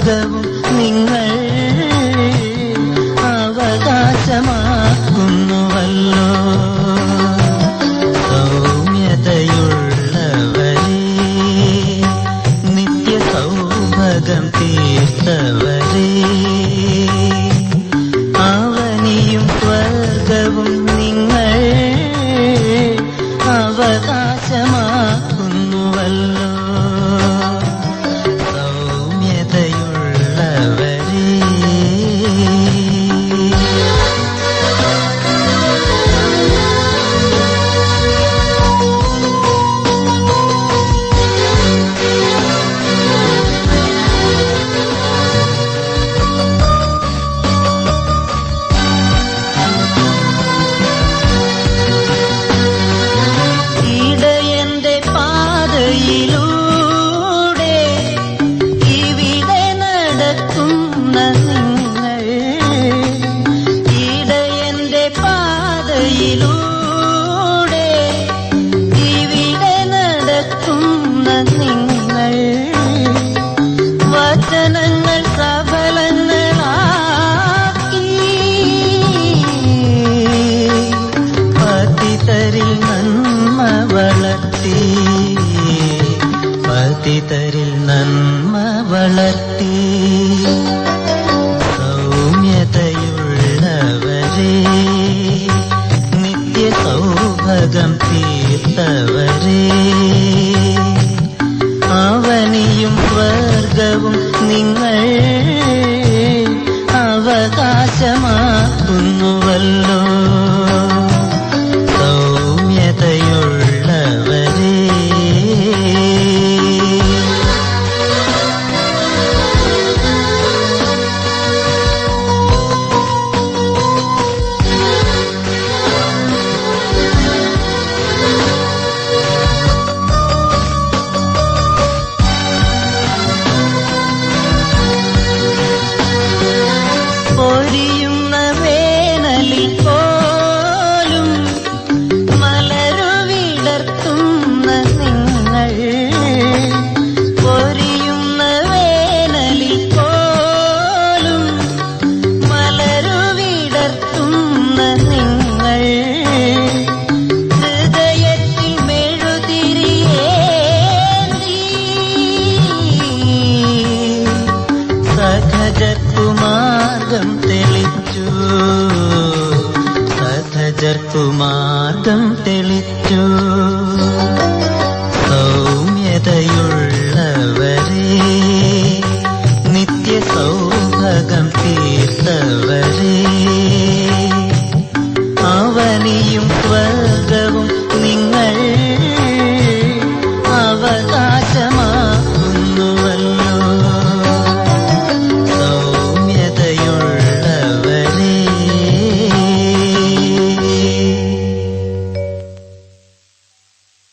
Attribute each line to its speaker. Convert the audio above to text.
Speaker 1: സ്വർഗവും നിങ്ങൾ അവകാശമാക്കുന്നുവല്ലോ സൗമ്യതയുള്ളവരെ നിത്യ സൗഭകം തീർത്തവരെ അവനിയും സ്വർഗവും നിങ്ങൾ അവകാശമാക്കുന്നുവല്ലോ സൗമ്യതയുള്ളവരെ ഇടയന്റെ പാതയിലൂടെ ഇവിടെ നടക്കുന്ന നിങ്ങൾ ഇടയന്റെ പാതയിലൂടെ ഇവിടെ നടക്കുന്ന നിങ്ങൾ വചനങ്ങൾ സഫലങ്ങളാക്കി പതിതരിൽ നന്മ വളർത്തി പതിതരിൽ നന്മ വളർത്തി സൗമ്യതയുള്ളവരെ നിത്യ സൗഭകം തീർത്തവരെ അവനിയും സ്വർഗവും നിങ്ങൾ അവകാശമാക്കുന്നുവല്ലോ സൗമ്യതയുള്ളവരെ പൊരിയുന്ന വേനലിൽ പോലും മലരു വിടർത്തുന്ന നിങ്ങൾ പൊരിയുന്ന വേനലിൽ പോലും മലരു വിടർത്തുന്ന നിങ്ങൾ ഹൃദയത്തിൽ മെഴുതിരിയേന്തി സഖജർക്കു മാർഗം തെളിച്ചു സഖജർക്കു മാർഗം തെളിച്ചു സൗമ്യതയുള്ള